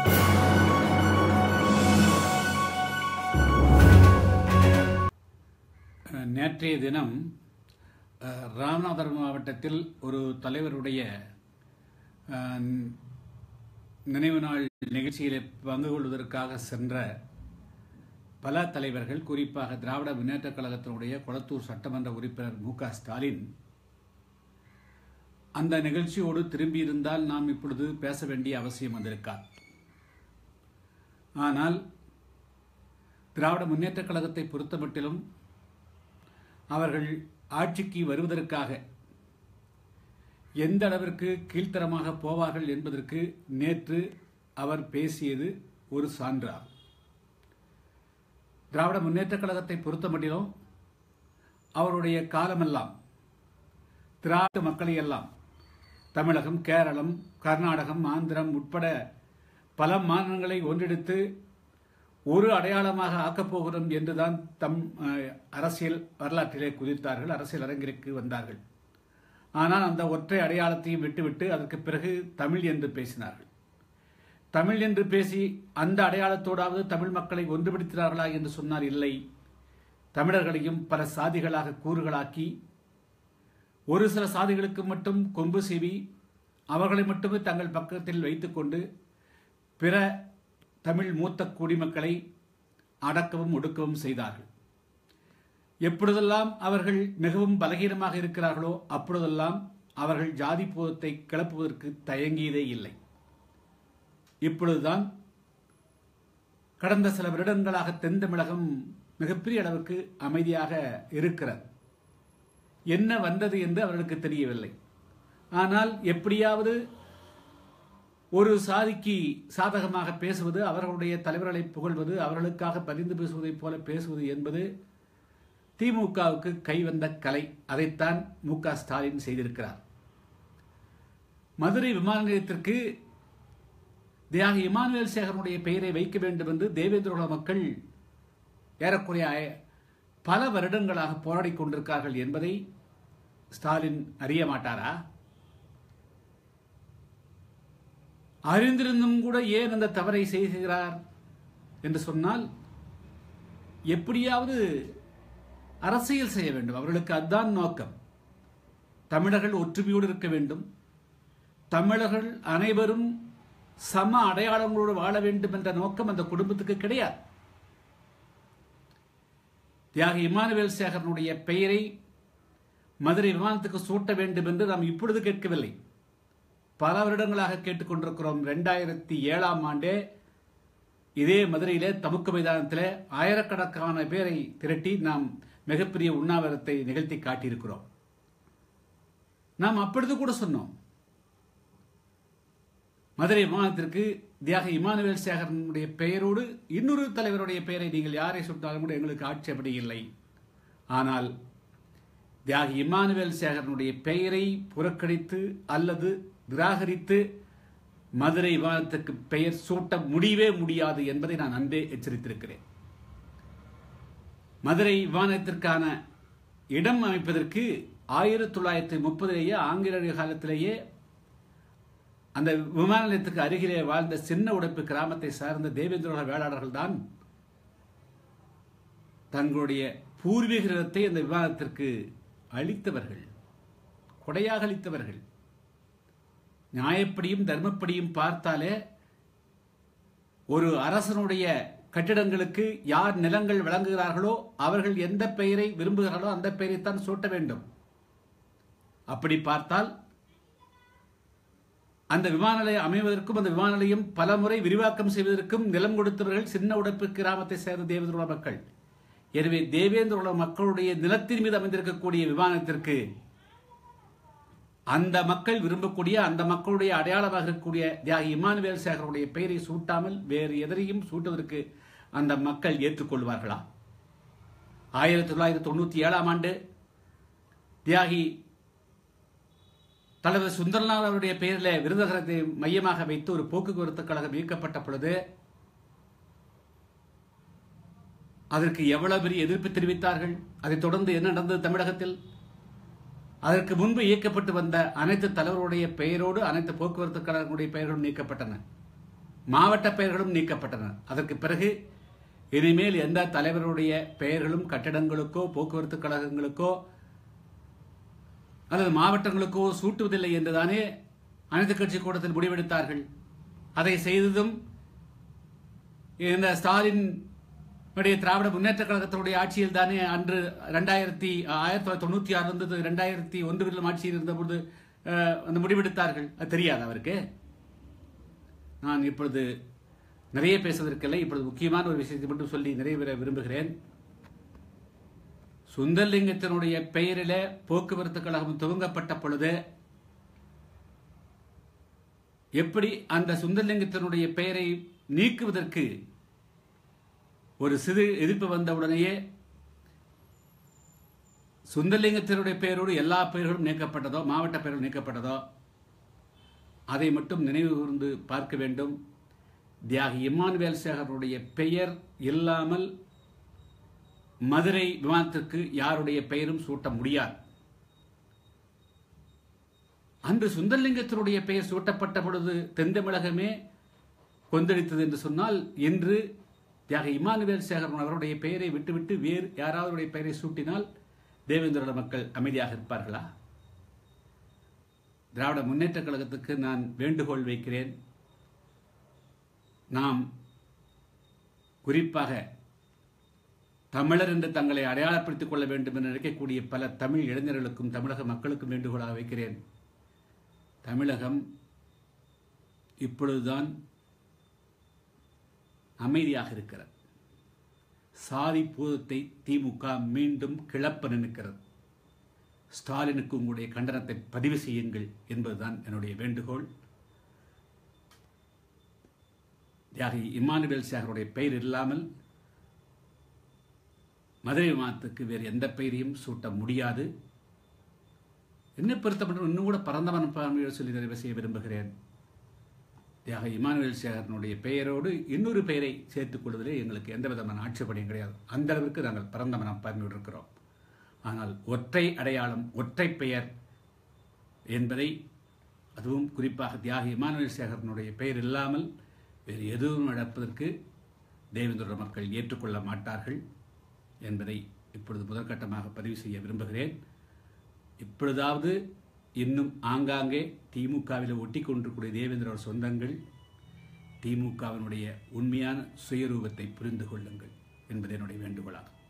நேற்றைய தினம் அஹ், ராமநாதபுரம் மாவட்டத்தில் ஒரு தலைவருடைய அஹ், நினைவு நாள் நிகழ்ச்சியில் பங்கு கொள்வதற்காக சென்ற பல தலைவர்கள் குறிப்பாக திராவிட முன்னேற்றக் கழகத்தினுடைய கொளத்தூர் சட்டமன்ற உறுப்பினர் மு க ஸ்டாலின் அந்த நிகழ்ச்சியோடு திரும்பியிருந்தால் நாம் இப்பொழுது பேச வேண்டிய அவசியம் வந்திருக்கார் ஆனால் திராவிட முன்னேற்றக் கழகத்தை பொறுத்தமட்டிலும் அவர்கள் ஆட்சிக்கு வருவதற்காக எந்த அளவிற்கு கீழ்த்தரமாக போவார்கள் என்பதற்கு நேற்று அவர் பேசியது ஒரு சான்றாகும் திராவிட முன்னேற்றக் கழகத்தை பொறுத்தமட்டிலும் அவருடைய காலமெல்லாம் திராவிட மக்களை எல்லாம் தமிழகம் கேரளம் கர்நாடகம் ஆந்திரம் உட்பட பல மாநிலங்களை ஒன்றெடுத்து ஒரு அடையாளமாக ஆக்கப் போகிறோம் என்றுதான் தம் அஹ், அரசியல் வரலாற்றிலே குதித்தார்கள் அரசியல் அரங்கிற்கு வந்தார்கள் ஆனால் அந்த ஒற்றை அடையாளத்தையும் விட்டுவிட்டு அதற்கு பிறகு தமிழ் என்று பேசினார்கள் தமிழ் என்று பேசி அந்த அடையாளத்தோடாவது தமிழ் மக்களை ஒன்றுபடுத்தினார்களா என்று சொன்னார் இல்லை தமிழர்களையும் பல சாதிகளாக கூறுகளாக்கி ஒரு சில சாதிகளுக்கு மட்டும் கொம்பு சீவி அவர்களை மட்டுமே தங்கள் பக்கத்தில் வைத்துக்கொண்டு பிற தமிழ் மூத்த குடிமக்களை அடக்கவும் ஒடுக்கவும் செய்தார்கள் எப்பொழுதெல்லாம் அவர்கள் மிகவும் பலகீனமாக இருக்கிறார்களோ அப்பொழுதெல்லாம் அவர்கள் ஜாதி போதத்தை கிளப்புவதற்கு தயங்கியதே இல்லை இப்பொழுதுதான் கடந்த சில வருடங்களாக தென் தமிழகம் மிகப்பெரிய அளவுக்கு அமைதியாக இருக்கிறது என்ன வந்தது என்று அவர்களுக்கு தெரியவில்லை ஆனால் எப்படியாவது ஒரு சாதிக்கு சாதகமாக பேசுவது அவர்களுடைய தலைவர்களை புகழ்வது அவர்களுக்காக பரிந்து பேசுவதைப் போல பேசுவது என்பது திமுகவுக்கு கைவந்த கலை அதைத்தான் மு க ஸ்டாலின் செய்திருக்கிறார் மதுரை விமான நிலையத்திற்கு தியாகி இமானுவேல் சேகரனுடைய பெயரை வைக்க வேண்டும் என்று தேவேந்திரோட மக்கள் ஏறக்குறைய பல வருடங்களாக போராடிக் கொண்டிருக்கார்கள் என்பதை ஸ்டாலின் அறிய மாட்டாரா அறிந்திருந்தும் கூட ஏன் அந்த தவறை செய்கிறார் என்று சொன்னால் எப்படியாவது அரசியல் செய்ய வேண்டும் அவர்களுக்கு அதுதான் நோக்கம் தமிழர்கள் ஒற்றுமையோடு இருக்க வேண்டும் தமிழர்கள் அனைவரும் சம அடையாளங்களோடு வாழ வேண்டும் என்ற நோக்கம் அந்த குடும்பத்துக்கு கிடையாது தியாகி இமானுவேல் சேகரனுடைய பெயரை மதுரை விமானத்துக்கு சூட்ட வேண்டும் என்று நாம் இப்பொழுது கேட்கவில்லை பல வருடங்களாக கேட்டுக்கொண்டிருக்கிறோம் ரெண்டாயிரத்தி ஏழாம் ஆண்டே இதே மதுரையிலே தமுக்க மைதானத்திலே ஆயிரக்கணக்கான பேரை திரட்டி நாம் மிகப்பெரிய உண்ணாவிரத்தை நிகழ்த்தி காட்டியிருக்கிறோம் நாம் அப்பொழுது கூட சொன்னோம் மதுரை விமானத்திற்கு தியாக இமானுவேல் சேகரனுடைய பெயரோடு இன்னொரு தலைவருடைய பெயரை நீங்கள் யாரை சுட்டாலும் கூட எங்களுக்கு ஆட்சேபடி இல்லை ஆனால் தியாகி இமானுவேல் சேகரனுடைய பெயரை புறக்கணித்து அல்லது நிராகரித்து மதுரை விமானத்துக்கு பெயர் சூட்ட முடியவே முடியாது என்பதை நான் அன்பே எச்சரித்திருக்கிறேன் மதுரை விமானத்திற்கான இடம் அமைப்பதற்கு ஆயிரத்தி தொள்ளாயிரத்தி முப்பதிலேயே ஆங்கிலேய காலத்திலேயே அந்த விமான நிலையத்துக்கு அருகிலே வாழ்ந்த சின்ன உடைப்பு கிராமத்தை சார்ந்த தேவேந்திரோட வேளாளர்கள் தான் தங்களுடைய பூர்வீக இடத்தை அந்த விமானத்திற்கு அளித்தவர்கள் கொடையாக அளித்தவர்கள் நியாயப்படியும் தர்மப்படியும் பார்த்தாலே ஒரு அரசனுடைய கட்டிடங்களுக்கு யார் நிலங்கள் வழங்குகிறார்களோ அவர்கள் எந்த பெயரை விரும்புகிறார்களோ அந்த பெயரைத்தான் சூட்ட வேண்டும் அப்படி பார்த்தால் அந்த விமான நிலையம் அமைவதற்கும் அந்த விமான நிலையம் பல முறை விரிவாக்கம் செய்வதற்கும் நிலம் கொடுத்தவர்கள் சின்ன உடைப்பு கிராமத்தை சேர்ந்த தேவேந்திரோட மக்கள் எனவே தேவேந்திரோட மக்களுடைய நிலத்தின் மீது அமைந்திருக்கக்கூடிய விமானத்திற்கு அந்த மக்கள் விரும்பக்கூடிய அந்த மக்களுடைய அடையாளமாக இருக்கக்கூடிய தியாகி இமானுவேல் சேகருடைய பெயரை சூட்டாமல் வேறு எதரையும் சூட்டுவதற்கு அந்த மக்கள் ஏற்றுக்கொள்வார்களா ஆயிரத்தி தொள்ளாயிரத்தி தொண்ணூத்தி ஏழாம் ஆண்டு தியாகி தலைவர் சுந்தரலால் அவருடைய பெயரில் விருதுநகரத்தை மையமாக வைத்து ஒரு போக்குவரத்து கழகம் இயக்கப்பட்ட பொழுது அதற்கு எவ்வளவு பெரிய எதிர்ப்பு தெரிவித்தார்கள் அதைத் தொடர்ந்து என்ன நடந்தது தமிழகத்தில் அதற்கு முன்பு இயக்கப்பட்டு வந்த அனைத்து தலைவருடைய பெயரோடு அனைத்து போக்குவரத்து கழகங்களுடைய பெயர்களும் நீக்கப்பட்டன மாவட்ட பெயர்களும் நீக்கப்பட்டன அதற்கு பிறகு இனிமேல் எந்த தலைவருடைய பெயர்களும் கட்டடங்களுக்கோ போக்குவரத்து கழகங்களுக்கோ அல்லது மாவட்டங்களுக்கோ சூட்டுவதில்லை என்றுதானே அனைத்து கட்சி கூட்டத்தில் முடிவெடுத்தார்கள் அதை செய்ததும் இந்த ஸ்டாலின் உடைய திராவிட முன்னேற்ற கழகத்தினுடைய ஆட்சியில் தானே அன்று ரெண்டாயிரத்தி ஆயிரத்தி தொள்ளாயிரத்தி தொண்ணூத்தி ஆறு இருந்தது ரெண்டாயிரத்தி ஒன்றிலும் ஆட்சியில் இருந்தபோது அஹ், அந்த முடிவெடுத்தார்கள் அது தெரியாது அவருக்கு நான் இப்பொழுது நிறைய பேசுவதற்கில்லை இப்பொழுது முக்கியமான ஒரு விஷயத்தை மட்டும் சொல்லி நிறைவேற விரும்புகிறேன் சுந்தர்லிங்கத்தினுடைய பெயரிலே போக்குவரத்து கழகம் துவங்கப்பட்ட பொழுது எப்படி அந்த சுந்தர்லிங்கத்தினுடைய பெயரை நீக்குவதற்கு ஒரு சிறு எதிர்ப்பு வந்தவுடனேயே சுந்தர்லிங்கத்தினுடைய பெயரோடு எல்லா பெயர்களும் நீக்கப்பட்டதோ மாவட்ட பெயர்கள் நீக்கப்பட்டதோ அதை மட்டும் நினைவு கூர்ந்து பார்க்க வேண்டும் தியாகி இம்மானுவேல் சேகருடைய பெயர் இல்லாமல் மதுரை விமானத்திற்கு யாருடைய பெயரும் சூட்ட முடியாது அன்று சுந்தரலிங்கத்தினுடைய பெயர் சூட்டப்பட்ட பொழுது தென் தமிழகமே கொந்தளித்தது என்று சொன்னால் இன்று தியாக இமானுவேல் சேகரன் அவருடைய பெயரை விட்டுவிட்டு வேறு யாராவதுடைய பெயரை சூட்டினால் தேவேந்திரோட மக்கள் அமைதியாக இருப்பார்களா திராவிட முன்னேற்ற கழகத்துக்கு நான் வேண்டுகோள் வைக்கிறேன் நாம் குறிப்பாக தமிழர் என்று தங்களை அடையாளப்படுத்திக் கொள்ள வேண்டும் என்று நினைக்கக்கூடிய பல தமிழ் இளைஞர்களுக்கும் தமிழக மக்களுக்கும் வேண்டுகோளாக வைக்கிறேன் தமிழகம் இப்பொழுதுதான் அமைதியாக இருக்கிறது சாதி பூதத்தை திமுக மீண்டும் கிளப்ப நினைக்கிறது ஸ்டாலினுக்கு உங்களுடைய கண்டனத்தை பதிவு செய்யுங்கள் என்பதுதான் என்னுடைய வேண்டுகோள் தியாகி இம்மானுவேல் சேகருடைய பெயர் இல்லாமல் மதுரை விமானத்துக்கு வேறு எந்த பெயரையும் சூட்ட முடியாது என்னை பொறுத்தப்பட்ட இன்னும் கூட பரந்த மனப்பான்மையோடு சொல்லி நிறைவு செய்ய விரும்புகிறேன் தியாக இமானுவேல் சேகரனுடைய பெயரோடு இன்னொரு பெயரை சேர்த்துக் கொள்வதிலே எங்களுக்கு எந்த விதமான ஆட்சேபனையும் கிடையாது அந்த அளவிற்கு நாங்கள் பரந்த மனப்பான்மையோடு இருக்கிறோம் ஆனால் ஒற்றை அடையாளம் ஒற்றை பெயர் என்பதை அதுவும் குறிப்பாக தியாகி இமானுவேல் சேகரனுடைய பெயர் இல்லாமல் வேறு எதுவும் நடப்பதற்கு தேவேந்திர மக்கள் ஏற்றுக்கொள்ள மாட்டார்கள் என்பதை இப்பொழுது முதற்கட்டமாக பதிவு செய்ய விரும்புகிறேன் இப்பொழுதாவது இன்னும் ஆங்காங்கே திமுகவில் ஒட்டி கொண்டிருக்கூடிய தேவேந்திர சொந்தங்கள் திமுகவினுடைய உண்மையான சுயரூபத்தை புரிந்து கொள்ளுங்கள் என்பது என்னுடைய வேண்டுகோளாகும்